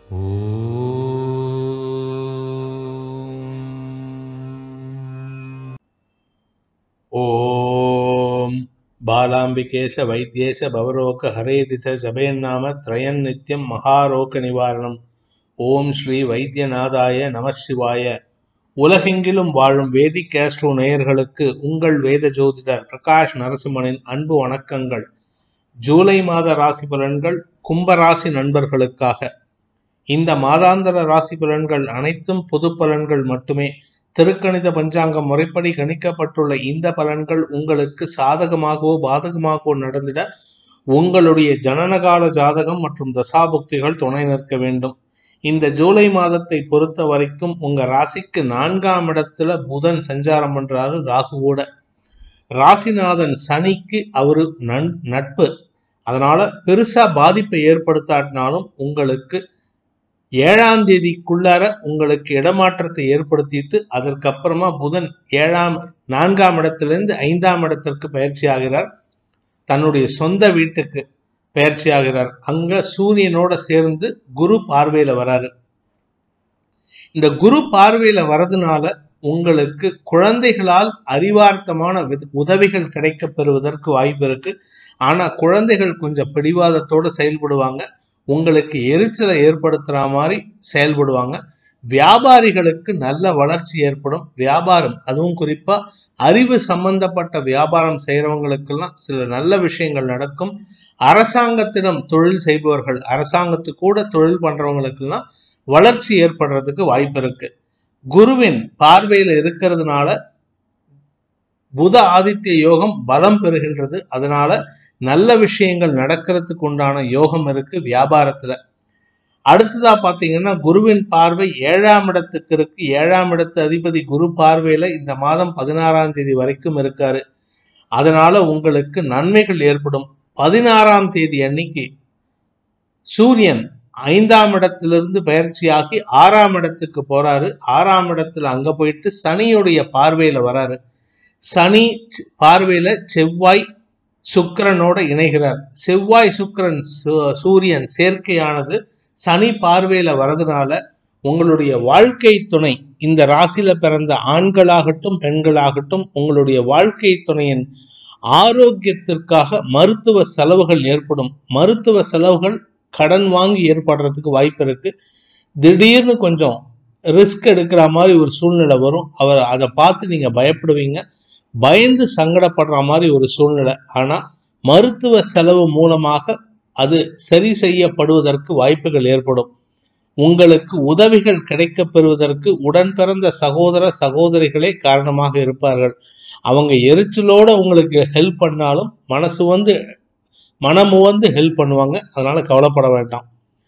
ॐ बालाम्बिकेश वैद्येश भवरोग हरेति च जपेन्नाम त्रयं नित्यं மகாரோகநிவாரணம் ஓம் ஸ்ரீ வைத்தியநாதாய நம சிவாய உலகெங்கிலும் வாழும் வேதிக் கேஸ்ட்ரோ நேயர்களுக்கு உங்கள் வேத ஜோதிடர் பிரகாஷ் நரசிம்மனின் அன்பு வணக்கங்கள் ஜூலை மாத ராசி பலன்கள் கும்ப ராசி நண்பர்களுக்காக இந்த மாதாந்திர ராசி பலன்கள் அனைத்தும் பொது பலன்கள் மட்டுமே திருக்கணித பஞ்சாங்கம் முறைப்படி கணிக்கப்பட்டுள்ள இந்த பலன்கள் உங்களுக்கு சாதகமாகவோ பாதகமாகவோ நடந்திட உங்களுடைய ஜனனகால ஜாதகம் மற்றும் தசாபுக்திகள் துணை நிற்க வேண்டும் இந்த ஜூலை மாதத்தை பொறுத்த வரைக்கும் உங்க ராசிக்கு நான்காம் இடத்துல புதன் சஞ்சாரம் பண்றாரு ராகுவோட ராசிநாதன் சனிக்கு அவரு நன் நட்பு அதனால பெருசா பாதிப்பை ஏற்படுத்தாட்டினாலும் உங்களுக்கு ஏழாம் தேதிக்குள்ளார உங்களுக்கு இடமாற்றத்தை ஏற்படுத்திட்டு அதற்கப்புறமா புதன் ஏழாம் நான்காம் இடத்திலிருந்து ஐந்தாம் இடத்திற்கு பயிற்சி ஆகிறார் தன்னுடைய சொந்த வீட்டுக்கு பயிற்சி ஆகிறார் அங்க சூரியனோட சேர்ந்து குரு பார்வையில வராரு இந்த குரு பார்வையில வரதுனால உங்களுக்கு குழந்தைகளால் அறிவார்த்தமான வித- உதவிகள் கிடைக்கப் பெறுவதற்கு வாய்ப்பு இருக்கு ஆனா குழந்தைகள் கொஞ்சம் பிடிவாதத்தோட செயல்படுவாங்க உங்களுக்கு எரிச்சலை ஏற்படுத்துற மாதிரி செயல்படுவாங்க வியாபாரிகளுக்கு நல்ல வளர்ச்சி ஏற்படும் வியாபாரம் அதுவும் குறிப்பா அறிவு சம்பந்தப்பட்ட வியாபாரம் செய்யறவங்களுக்கெல்லாம் சில நல்ல விஷயங்கள் நடக்கும் அரசாங்கத்திடம் தொழில் செய்பவர்கள் அரசாங்கத்துக்கு கூட தொழில் பண்றவங்களுக்கெல்லாம் வளர்ச்சி ஏற்படுறதுக்கு வாய்ப்பு இருக்கு குருவின் பார்வையில இருக்கிறதுனால புத ஆதித்ய யோகம் பலம் பெறுகின்றது அதனால நல்ல விஷயங்கள் நடக்கிறதுக்கு உண்டான யோகம் இருக்கு வியாபாரத்துல அடுத்ததா பாத்தீங்கன்னா குருவின் பார்வை ஏழாம் இடத்துக்கு இருக்கு ஏழாம் இடத்து அதிபதி குரு பார்வையில இந்த மாதம் பதினாறாம் தேதி வரைக்கும் இருக்காரு அதனால உங்களுக்கு நன்மைகள் ஏற்படும் பதினாறாம் தேதி அன்னைக்கு சூரியன் ஐந்தாம் இடத்திலிருந்து பயிற்சியாகி ஆறாம் இடத்துக்கு போறாரு ஆறாம் இடத்துல அங்க போயிட்டு சனியுடைய பார்வையில வராரு சனி ச்- பார்வையில செவ்வாய் சுக்கிரனோட இணைகிறார் செவ்வாய் சுக்கிரன் சு- சூரியன் சேர்க்கையானது சனி பார்வையில வரதுனால உங்களுடைய வாழ்க்கை துணை இந்த ராசியில பிறந்த ஆண்களாகட்டும் பெண்களாகட்டும் உங்களுடைய வாழ்க்கை துணையின் ஆரோக்கியத்திற்காக மருத்துவ செலவுகள் ஏற்படும் மருத்துவ செலவுகள் கடன் வாங்கி ஏற்படுறதுக்கு வாய்ப்பு இருக்கு திடீர்னு கொஞ்சம் ரிஸ்க் எடுக்கிற மாதிரி ஒரு சூழ்நிலை வரும் அவர் அதை பார்த்து நீங்க பயப்படுவீங்க பயந்து சங்கடப்படுற மாதிரி ஒரு சூழ்நிலை ஆனா மருத்துவ செலவு மூலமாக அது சரி செய்யப்படுவதற்கு வாய்ப்புகள் ஏற்படும் உங்களுக்கு உதவிகள் கிடைக்கப் பெறுவதற்கு உடன் பிறந்த சகோதர சகோதரிகளே காரணமாக இருப்பார்கள் அவங்க எரிச்சலோட உங்களுக்கு ஹெல்ப் பண்ணாலும் மனசு வந்து மனமு வந்து ஹெல்ப் பண்ணுவாங்க அதனால கவலைப்பட வேண்டாம்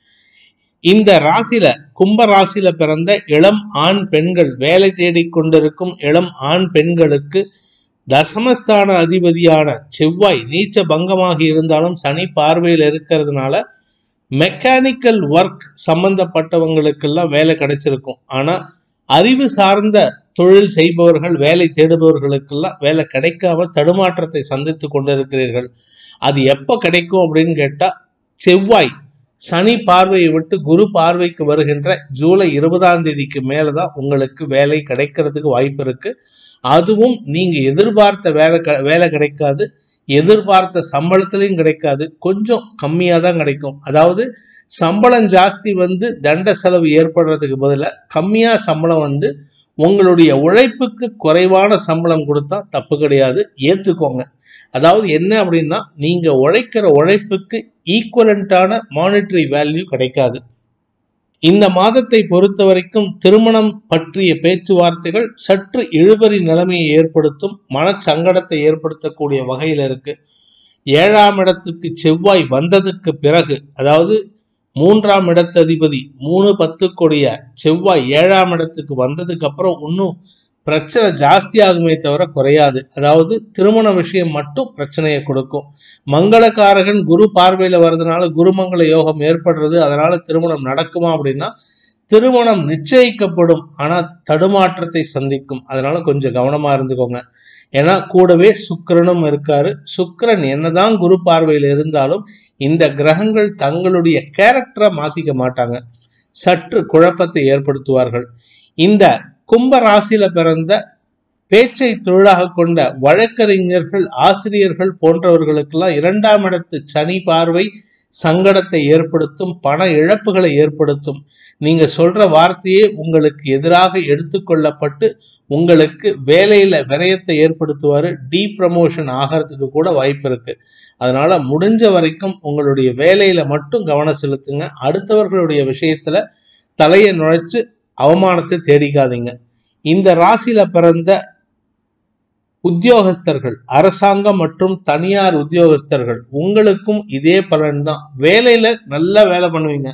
இந்த ராசியில கும்ப ராசியில பிறந்த இளம் ஆண் பெண்கள் வேலை தேடிக் கொண்டிருக்கும் இளம் ஆண் பெண்களுக்கு தசமஸ்தான அதிபதியான செவ்வாய் நீச்ச பங்கமாகி இருந்தாலும் சனி பார்வையில் இருக்கிறதுனால மெக்கானிக்கல் ஒர்க் சம்பந்தப்பட்டவங்களுக்கெல்லாம் வேலை கிடைச்சிருக்கும் ஆனா அறிவு சார்ந்த தொழில் செய்பவர்கள் வேலை தேடுபவர்களுக்கெல்லாம் வேலை கிடைக்காம தடுமாற்றத்தை சந்தித்து கொண்டிருக்கிறீர்கள் அது எப்போ கிடைக்கும் அப்படின்னு கேட்டா செவ்வாய் சனி பார்வையை விட்டு குரு பார்வைக்கு வருகின்ற ஜூலை இருபதாம் தேதிக்கு மேலதான் உங்களுக்கு வேலை கிடைக்கிறதுக்கு வாய்ப்பு இருக்கு அதுவும் நீங்க எதிர்பார்த்த வேலை க- வேலை கிடைக்காது எதிர்பார்த்த சம்பளத்திலையும் கிடைக்காது கொஞ்சம் கம்மியா தான் கிடைக்கும் அதாவது சம்பளம் ஜாஸ்தி வந்து தண்ட செலவு ஏற்படுறதுக்கு பதிலாக கம்மியா சம்பளம் வந்து உங்களுடைய உழைப்புக்கு குறைவான சம்பளம் கொடுத்தா தப்பு கிடையாது ஏத்துக்கோங்க அதாவது என்ன அப்படின்னா நீங்க உழைக்கிற உழைப்புக்கு ஈக்குவலண்டான மானிட்டரி வேல்யூ கிடைக்காது இந்த மாதத்தை பொறுத்த வரைக்கும் திருமணம் பற்றிய பேச்சுவார்த்தைகள் சற்று இழுபறி நிலைமையை ஏற்படுத்தும் மனச்சங்கடத்தை ஏற்படுத்தக்கூடிய வகையில் இருக்கு ஏழாம் இடத்துக்கு செவ்வாய் வந்ததுக்கு பிறகு அதாவது மூன்றாம் இடத்து அதிபதி மூணு பத்துக்குடைய செவ்வாய் ஏழாம் இடத்துக்கு வந்ததுக்கு அப்புறம் இன்னும் பிரச்சனை ஜாஸ்தியாகுமே தவிர குறையாது அதாவது திருமண விஷயம் மட்டும் பிரச்சனையை கொடுக்கும் மங்களகாரகன் குரு பார்வையில வர்றதுனால குருமங்கள யோகம் ஏற்படுறது அதனால திருமணம் நடக்குமா அப்படின்னா திருமணம் நிச்சயிக்கப்படும் ஆனா தடுமாற்றத்தை சந்திக்கும் அதனால கொஞ்சம் கவனமா இருந்துக்கோங்க ஏன்னா கூடவே சுக்கிரனும் இருக்காரு சுக்கிரன் என்னதான் குரு பார்வையில் இருந்தாலும் இந்த கிரகங்கள் தங்களுடைய கேரக்டரை மாத்திக்க மாட்டாங்க சற்று குழப்பத்தை ஏற்படுத்துவார்கள் இந்த கும்ப ராசியில பிறந்த பேச்சை தொழிலாக கொண்ட வழக்கறிஞர்கள் ஆசிரியர்கள் போன்றவர்களுக்கெல்லாம் இரண்டாம் இடத்து சனி பார்வை சங்கடத்தை ஏற்படுத்தும் பண இழப்புகளை ஏற்படுத்தும் நீங்க சொல்ற வார்த்தையே உங்களுக்கு எதிராக எடுத்துக்கொள்ளப்பட்டு உங்களுக்கு வேலையில விரயத்தை ஏற்படுத்துவாரு டீ ப்ரமோஷன் ஆகிறதுக்கு கூட வாய்ப்பு இருக்கு அதனால முடிஞ்ச வரைக்கும் உங்களுடைய வேலையில மட்டும் கவனம் செலுத்துங்க அடுத்தவர்களுடைய விஷயத்துல தலையை நுழைச்சு அவமானத்தை தேடிக்காதீங்க இந்த ராசியில பிறந்த உத்தியோகஸ்தர்கள் அரசாங்கம் மற்றும் தனியார் உத்தியோகஸ்தர்கள் உங்களுக்கும் இதே பலன்தான் வேலையில நல்லா வேலை பண்ணுவீங்க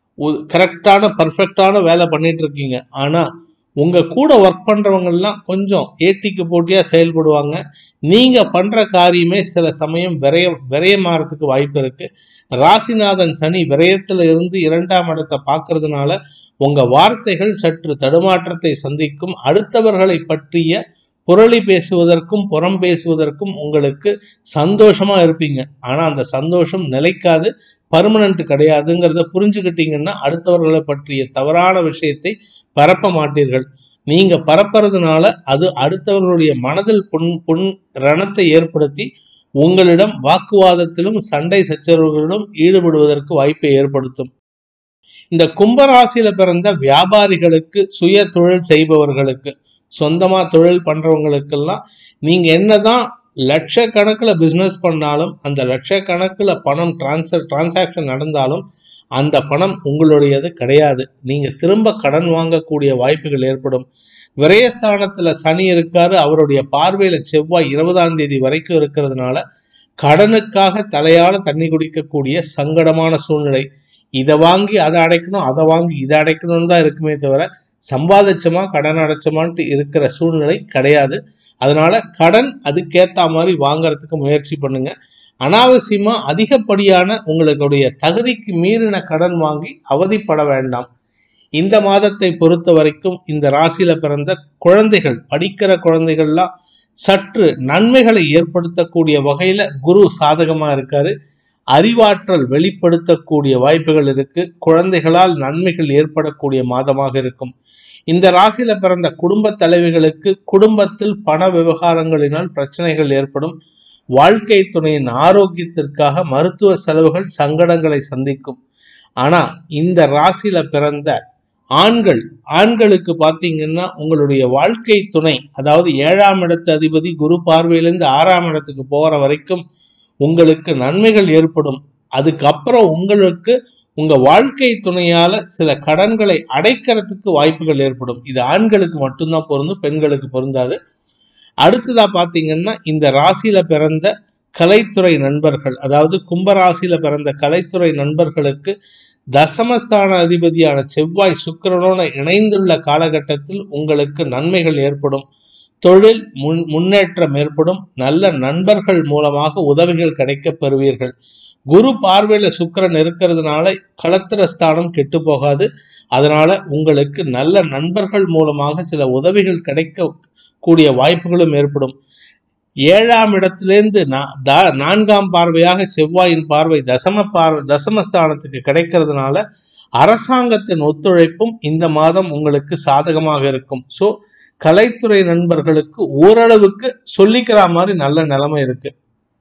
கரெக்டான பர்ஃபெக்டான வேலை பண்ணிட்டு இருக்கீங்க ஆனா உங்க கூட ஒர்க் பண்றவங்க எல்லாம் கொஞ்சம் ஏட்டிக்கு போட்டியா செயல்படுவாங்க நீங்க பண்ற காரியமே சில சமயம் விரயம் விரயமாறதுக்கு வாய்ப்பு இருக்கு ராசிநாதன் சனி விரயத்துல இருந்து இரண்டாம் இடத்தை பார்க்கறதுனால உங்க வார்த்தைகள் சற்று தடுமாற்றத்தை சந்திக்கும் அடுத்தவர்களை பற்றிய புரளி பேசுவதற்கும் புறம் பேசுவதற்கும் உங்களுக்கு சந்தோஷமா இருப்பீங்க ஆனா அந்த சந்தோஷம் நிலைக்காது பர்மனன்ட் கிடையாதுங்கிறத புரிஞ்சுக்கிட்டீங்கன்னா அடுத்தவர்களை பற்றிய தவறான விஷயத்தை பரப்ப மாட்டீர்கள் நீங்க பரப்புறதுனால அது அடுத்தவர்களுடைய மனதில் புண் புண் ரணத்தை ஏற்படுத்தி உங்களிடம் வாக்குவாதத்திலும் சண்டை சச்சரவுகளிலும் ஈடுபடுவதற்கு வாய்ப்பை ஏற்படுத்தும் இந்த கும்பராசியில பிறந்த வியாபாரிகளுக்கு சுய தொழில் செய்பவர்களுக்கு சொந்தமா தொழில் பண்றவங்களுக்கெல்லாம் நீங்க என்னதான் லட்சக்கணக்கில் பிஸ்னஸ் பண்ணாலும் அந்த லட்சக்கணக்கில் பணம் டிரான்ஸ்ஃபர் டிரான்சாக்ஷன் நடந்தாலும் அந்த பணம் உங்களுடையது கிடையாது நீங்க திரும்ப கடன் வாங்கக்கூடிய வாய்ப்புகள் ஏற்படும் விரயஸ்தானத்துல சனி இருக்காரு அவருடைய பார்வையில செவ்வாய் இருபதாம் தேதி வரைக்கும் இருக்கிறதுனால கடனுக்காக தலையால தண்ணி குடிக்கக்கூடிய சங்கடமான சூழ்நிலை இதை வாங்கி அதை அடைக்கணும் அதை வாங்கி இதை அடைக்கணும்னு தான் இருக்குமே தவிர சம்பாதிச்சமா கடன் அடைச்சமான்ட்டு இருக்கிற சூழ்நிலை கிடையாது அதனால கடன் அதுக்கேத்த மாதிரி வாங்குறதுக்கு முயற்சி பண்ணுங்க அனாவசியமா அதிகப்படியான உங்களுடைய தகுதிக்கு மீறின கடன் வாங்கி அவதிப்பட வேண்டாம் இந்த மாதத்தை பொறுத்த வரைக்கும் இந்த ராசியில பிறந்த குழந்தைகள் படிக்கிற குழந்தைகள்லாம் சற்று நன்மைகளை ஏற்படுத்தக்கூடிய வகையில குரு சாதகமா இருக்காரு அறிவாற்றல் வெளிப்படுத்தக்கூடிய வாய்ப்புகள் இருக்கு குழந்தைகளால் நன்மைகள் ஏற்படக்கூடிய மாதமாக இருக்கும் இந்த ராசியில பிறந்த குடும்ப தலைவிகளுக்கு குடும்பத்தில் பண விவகாரங்களினால் பிரச்சனைகள் ஏற்படும் வாழ்க்கை துணையின் ஆரோக்கியத்திற்காக மருத்துவ செலவுகள் சங்கடங்களை சந்திக்கும் ஆனா இந்த ராசியில பிறந்த ஆண்கள் ஆண்களுக்கு பார்த்தீங்கன்னா உங்களுடைய வாழ்க்கை துணை அதாவது ஏழாம் இடத்து அதிபதி குரு பார்வையிலிருந்து ஆறாம் இடத்துக்கு போகிற வரைக்கும் உங்களுக்கு நன்மைகள் ஏற்படும் அதுக்கப்புறம் உங்களுக்கு உங்க வாழ்க்கை துணையால சில கடன்களை அடைக்கிறதுக்கு வாய்ப்புகள் ஏற்படும் இது ஆண்களுக்கு மட்டும்தான் பொருந்தும் பெண்களுக்கு பொருந்தாது அடுத்ததா பாத்தீங்கன்னா இந்த ராசியில பிறந்த கலைத்துறை நண்பர்கள் அதாவது கும்பராசியில பிறந்த கலைத்துறை நண்பர்களுக்கு தசமஸ்தான அதிபதியான செவ்வாய் சுக்கிரனோட இணைந்துள்ள காலகட்டத்தில் உங்களுக்கு நன்மைகள் ஏற்படும் தொழில் முன் முன்னேற்றம் ஏற்படும் நல்ல நண்பர்கள் மூலமாக உதவிகள் கிடைக்கப் பெறுவீர்கள் குரு பார்வையில சுக்கிரன் இருக்கிறதுனால களத்திரஸ்தானம் கெட்டு போகாது அதனால உங்களுக்கு நல்ல நண்பர்கள் மூலமாக சில உதவிகள் கிடைக்க கூடிய வாய்ப்புகளும் ஏற்படும் ஏழாம் இடத்திலிருந்து நா- தா- நான்காம் பார்வையாக செவ்வாயின் பார்வை தசம பார்வை தசமஸ்தானத்துக்கு கிடைக்கிறதுனால அரசாங்கத்தின் ஒத்துழைப்பும் இந்த மாதம் உங்களுக்கு சாதகமாக இருக்கும் ஸோ கலைத்துறை நண்பர்களுக்கு ஓரளவுக்கு சொல்லிக்கிற மாதிரி நல்ல நிலைமை இருக்கு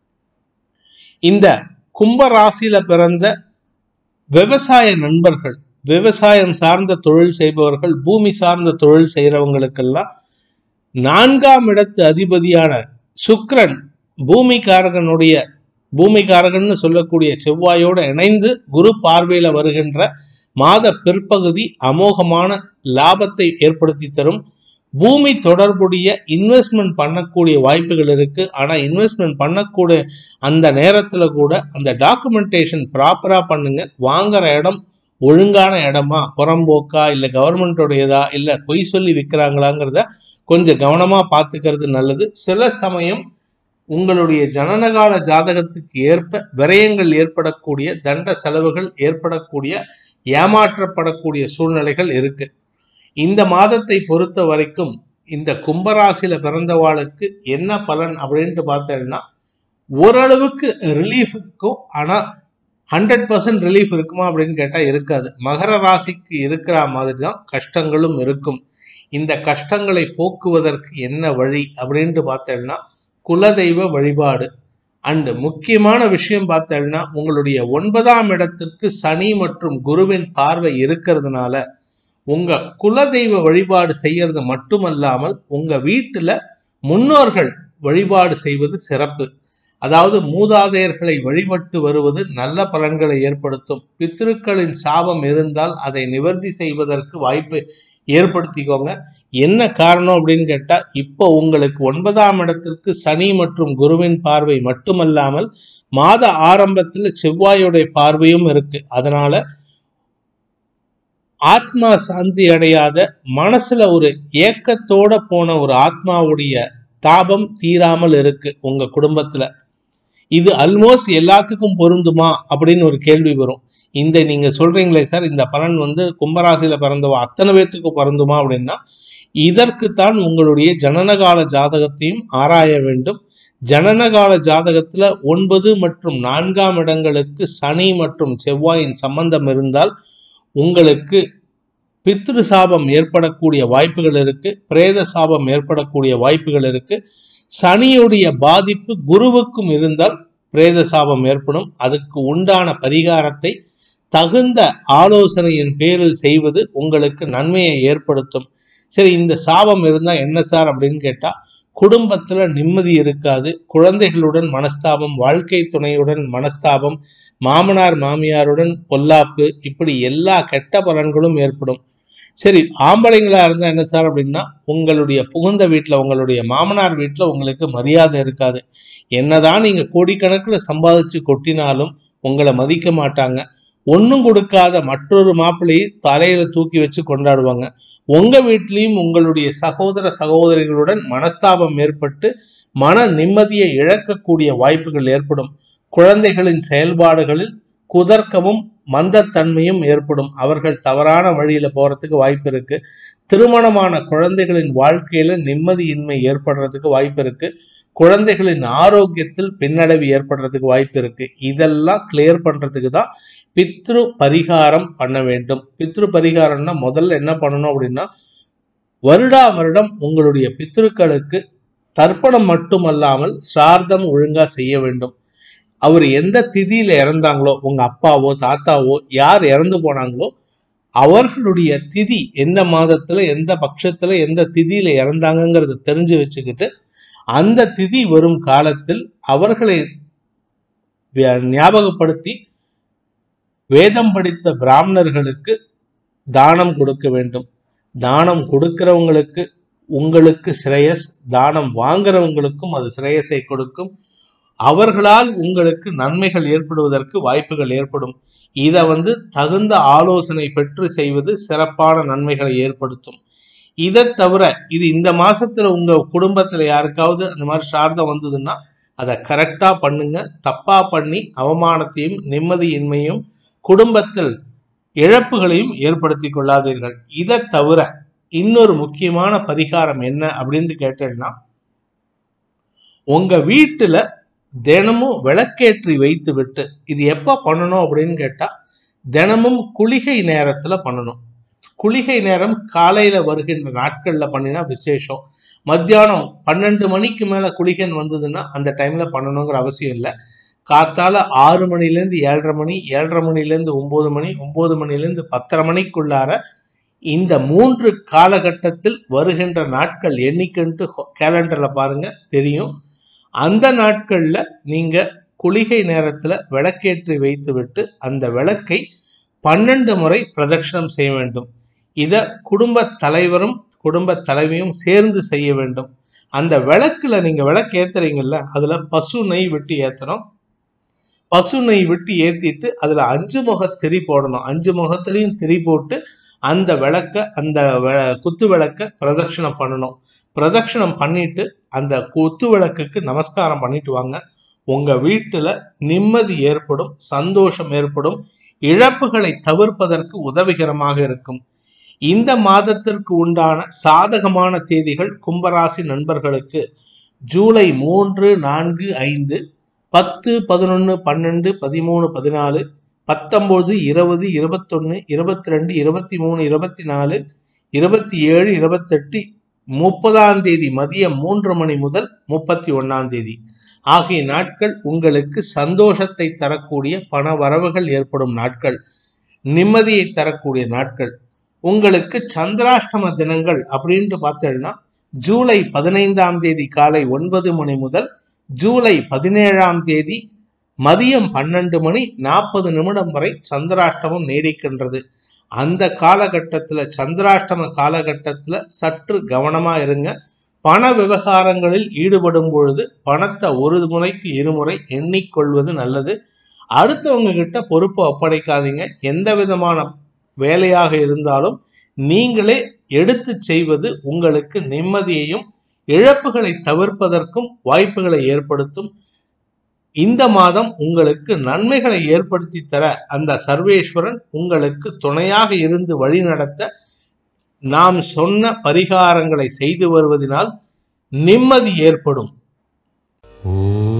இந்த கும்ப ராசியில பிறந்த விவசாய நண்பர்கள் விவசாயம் சார்ந்த தொழில் செய்பவர்கள் பூமி சார்ந்த தொழில் செய்யறவங்களுக்கெல்லாம் நான்காம் இடத்து அதிபதியான சுக்கிரன் பூமிகாரகனுடைய பூமிகாரகன்னு சொல்லக்கூடிய செவ்வாயோடு இணைந்து குரு பார்வையில வருகின்ற மாத பிற்பகுதி அமோகமான லாபத்தை ஏற்படுத்தி தரும் பூமி தொடர்புடைய இன்வெஸ்ட்மெண்ட் பண்ணக்கூடிய வாய்ப்புகள் இருக்கு ஆனா இன்வெஸ்ட்மெண்ட் பண்ணக்கூடிய அந்த நேரத்துல கூட அந்த டாக்குமெண்டேஷன் ப்ராப்பரா பண்ணுங்க வாங்குற இடம் ஒழுங்கான இடமா புறம்போக்கா இல்ல கவர்மெண்டோடையதா இல்ல பொய் சொல்லி விற்கிறாங்களாங்கிறத கொஞ்சம் கவனமா பார்த்துக்கிறது நல்லது சில சமயம் உங்களுடைய ஜனனகால ஜாதகத்துக்கு ஏற்ப விரயங்கள் ஏற்படக்கூடிய தண்ட செலவுகள் ஏற்படக்கூடிய ஏமாற்றப்படக்கூடிய சூழ்நிலைகள் இருக்கு இந்த மாதத்தை பொறுத்த வரைக்கும் இந்த கும்பராசியில பிறந்தவாளுக்கு என்ன பலன் அப்படின்ட்டு பார்த்தேன்னா ஓரளவுக்கு ரிலீஃப் இருக்கும் ஆனா ஹண்ட்ரட் பர்சன்ட் ரிலீஃப் இருக்குமா அப்படின்னு கேட்டால் இருக்காது மகர ராசிக்கு இருக்கிற மாதிரி தான் கஷ்டங்களும் இருக்கும் இந்த கஷ்டங்களை போக்குவதற்கு என்ன வழி அப்படின்ட்டு பார்த்தேன்னா குலதெய்வ வழிபாடு அண்டு முக்கியமான விஷயம் பார்த்தேன்னா உங்களுடைய ஒன்பதாம் இடத்திற்கு சனி மற்றும் குருவின் பார்வை இருக்கிறதுனால உங்க குலதெய்வ வழிபாடு செய்யறது மட்டுமல்லாமல் உங்க வீட்டுல முன்னோர்கள் வழிபாடு செய்வது சிறப்பு அதாவது மூதாதையர்களை வழிபட்டு வருவது நல்ல பலன்களை ஏற்படுத்தும் பித்ருக்களின் சாபம் இருந்தால் அதை நிவர்த்தி செய்வதற்கு வாய்ப்பு ஏற்படுத்திக்கோங்க என்ன காரணம் அப்படின்னு கேட்டா இப்போ உங்களுக்கு ஒன்பதாம் இடத்திற்கு சனி மற்றும் குருவின் பார்வை மட்டுமல்லாமல் மாத ஆரம்பத்தில் செவ்வாயுடைய பார்வையும் இருக்கு அதனால ஆத்மா சாந்தி அடையாத மனசுல ஒரு ஏக்கத்தோட போன ஒரு ஆத்மாவுடைய தாபம் தீராமல் இருக்கு உங்க குடும்பத்துல இது ஆல்மோஸ்ட் எல்லாத்துக்கும் பொருந்துமா அப்படின்னு ஒரு கேள்வி வரும் இந்த நீங்க சொல்றீங்களே சார் இந்த பலன் வந்து கும்பராசியில பிறந்தவா அத்தனை பேர்த்துக்கு பொருந்துமா அப்படின்னா இதற்குத்தான் உங்களுடைய ஜனனகால ஜாதகத்தையும் ஆராய வேண்டும் ஜனனகால ஜாதகத்துல ஒன்பது மற்றும் நான்காம் இடங்களுக்கு சனி மற்றும் செவ்வாயின் சம்பந்தம் இருந்தால் உங்களுக்கு பித்ரு சாபம் ஏற்படக்கூடிய வாய்ப்புகள் இருக்கு பிரேத சாபம் ஏற்படக்கூடிய வாய்ப்புகள் இருக்கு சனியுடைய பாதிப்பு குருவுக்கும் இருந்தால் பிரேத சாபம் ஏற்படும் அதுக்கு உண்டான பரிகாரத்தை தகுந்த ஆலோசனையின் பேரில் செய்வது உங்களுக்கு நன்மையை ஏற்படுத்தும் சரி இந்த சாபம் இருந்தா என்ன சார் அப்படின்னு கேட்டா குடும்பத்துல நிம்மதி இருக்காது குழந்தைகளுடன் மனஸ்தாபம் வாழ்க்கை துணையுடன் மனஸ்தாபம் மாமனார் மாமியாருடன் பொல்லாப்பு இப்படி எல்லா கெட்ட பலன்களும் ஏற்படும் சரி ஆம்பளைங்களா இருந்தா என்ன சார் அப்படின்னா உங்களுடைய புகுந்த வீட்டில் உங்களுடைய மாமனார் வீட்டில் உங்களுக்கு மரியாதை இருக்காது என்னதான் நீங்க கோடிக்கணக்கில் சம்பாதிச்சு கொட்டினாலும் உங்களை மதிக்க மாட்டாங்க ஒன்றும் கொடுக்காத மற்றொரு மாப்பிள்ளையை தலையில தூக்கி வச்சு கொண்டாடுவாங்க உங்க வீட்லேயும் உங்களுடைய சகோதர சகோதரிகளுடன் மனஸ்தாபம் ஏற்பட்டு மன நிம்மதியை இழக்கக்கூடிய வாய்ப்புகள் ஏற்படும் குழந்தைகளின் செயல்பாடுகளில் குதர்க்கமும் மந்தத்தன்மையும் ஏற்படும் அவர்கள் தவறான வழியில போறதுக்கு வாய்ப்பு இருக்கு திருமணமான குழந்தைகளின் வாழ்க்கையில நிம்மதியின்மை ஏற்படுறதுக்கு வாய்ப்பு இருக்கு குழந்தைகளின் ஆரோக்கியத்தில் பின்னடைவு ஏற்படுறதுக்கு வாய்ப்பு இருக்கு இதெல்லாம் கிளியர் பண்றதுக்கு தான் பித்ரு பரிகாரம் பண்ண வேண்டும் பித்ரு பரிகாரம்னா முதல்ல என்ன பண்ணணும் அப்படின்னா வருடா வருடம் உங்களுடைய பித்ருக்களுக்கு தர்ப்பணம் மட்டுமல்லாமல் சிரார்த்தம் ஒழுங்கா செய்ய வேண்டும் அவர் எந்த திதியில இறந்தாங்களோ உங்க அப்பாவோ தாத்தாவோ யார் இறந்து போனாங்களோ அவர்களுடைய திதி எந்த மாதத்துல எந்த பட்சத்துல எந்த திதியில இறந்தாங்கங்கிறத தெரிஞ்சு வச்சுக்கிட்டு அந்த திதி வரும் காலத்தில் அவர்களை வி- ஞாபகப்படுத்தி வேதம் படித்த பிராமணர்களுக்கு தானம் கொடுக்க வேண்டும் தானம் கொடுக்கிறவங்களுக்கு உங்களுக்கு சிரேயஸ் தானம் வாங்குறவங்களுக்கும் அது சிரேயஸை கொடுக்கும் அவர்களால் உங்களுக்கு நன்மைகள் ஏற்படுவதற்கு வாய்ப்புகள் ஏற்படும் இதை வந்து தகுந்த ஆலோசனை பெற்று செய்வது சிறப்பான நன்மைகளை ஏற்படுத்தும் இதை தவிர இது இந்த மாசத்துல உங்க குடும்பத்துல யாருக்காவது அந்த மாதிரி சார்தம் வந்ததுன்னா அதை கரெக்டா பண்ணுங்க தப்பா பண்ணி அவமானத்தையும் நிம்மதியின்மையும் குடும்பத்தில் இழப்புகளையும் ஏற்படுத்தி கொள்ளாதீர்கள் இதை தவிர இன்னொரு முக்கியமான பரிகாரம் என்ன அப்படின்னு கேட்டேன்னா உங்க வீட்டுல தினமும் விளக்கேற்றி வைத்து விட்டு இது எப்ப பண்ணணும் அப்படின்னு கேட்டா தினமும் குளிகை நேரத்துல பண்ணணும் குளிகை நேரம் காலையில வருகின்ற நாட்கள்ல பண்ணினா விசேஷம் மத்தியானம் பன்னெண்டு மணிக்கு மேல குளிகன் வந்ததுன்னா அந்த டைம்ல பண்ணணுங்கிற அவசியம் இல்லை காத்தால ஆறு மணிலேருந்து ஏழரை மணி ஏழரை மணிலேருந்து ஒன்பது மணி ஒன்பது மணிலேருந்து பத்தரை மணிக்குள்ளார இந்த மூன்று காலகட்டத்தில் வருகின்ற நாட்கள் எண்ணிக்கைன்ட்டு கேலண்டர்ல பாருங்க தெரியும் அந்த நாட்கள்ல நீங்க குளிகை நேரத்துல விளக்கேற்றி வைத்துவிட்டு அந்த விளக்கை பன்னெண்டு முறை பிரதட்சணம் செய்ய வேண்டும் இத குடும்ப தலைவரும் குடும்ப தலைவியும் சேர்ந்து செய்ய வேண்டும் அந்த விளக்குல நீங்க விளக்கு ஏத்துறீங்கல்ல அதுல பசு நெய் விட்டு ஏத்தணும் பசு நெய் விட்டு ஏத்திட்டு அதுல அஞ்சு முக திரி போடணும் அஞ்சு முகத்திலையும் திரி போட்டு அந்த விளக்க அந்த வெ- குத்து விளக்க பிரதட்சணம் பண்ணணும் பிரதட்சணம் பண்ணிட்டு அந்த குத்து விளக்குக்கு நமஸ்காரம் பண்ணிட்டு வாங்க உங்க வீட்டுல நிம்மதி ஏற்படும் சந்தோஷம் ஏற்படும் இழப்புகளை தவிர்ப்பதற்கு உதவிகரமாக இருக்கும் இந்த மாதத்திற்கு உண்டான சாதகமான தேதிகள் கும்பராசி நண்பர்களுக்கு ஜூலை மூன்று நான்கு ஐந்து பத்து பதினொன்று பன்னெண்டு பதிமூணு பதினாலு பத்தொன்பது இருபது இருபத்தொன்னு இருபத்தி ரெண்டு இருபத்தி மூணு இருபத்தி நாலு இருபத்தி ஏழு இருபத்தெட்டு முப்பதாம் தேதி மதியம் மூன்று மணி முதல் முப்பத்தி ஒன்னாம் தேதி ஆகிய நாட்கள் உங்களுக்கு சந்தோஷத்தை தரக்கூடிய பண வரவுகள் ஏற்படும் நாட்கள் நிம்மதியை தரக்கூடிய நாட்கள் உங்களுக்கு சந்திராஷ்டம தினங்கள் அப்படின்ட்டு பார்த்தீங்கன்னா ஜூலை பதினைந்தாம் தேதி காலை ஒன்பது மணி முதல் ஜூலை பதினேழாம் தேதி மதியம் பன்னெண்டு மணி நாற்பது நிமிடம் வரை சந்திராஷ்டமம் நீடிக்கின்றது அந்த காலகட்டத்தில் சந்திராஷ்டம காலகட்டத்தில் சற்று கவனமா இருங்க பண விவகாரங்களில் ஈடுபடும் பொழுது பணத்தை ஒரு முறைக்கு இருமுறை எண்ணிக்கொள்வது நல்லது அடுத்தவங்க கிட்ட பொறுப்பு ஒப்படைக்காதீங்க எந்த விதமான வேலையாக இருந்தாலும் நீங்களே எடுத்து செய்வது உங்களுக்கு நிம்மதியையும் இழப்புகளை தவிர்ப்பதற்கும் வாய்ப்புகளை ஏற்படுத்தும் இந்த மாதம் உங்களுக்கு நன்மைகளை ஏற்படுத்தி தர அந்த சர்வேஸ்வரன் உங்களுக்கு துணையாக இருந்து வழிநடத்த நாம் சொன்ன பரிகாரங்களை செய்து வருவதனால் நிம்மதி ஏற்படும் ஓம்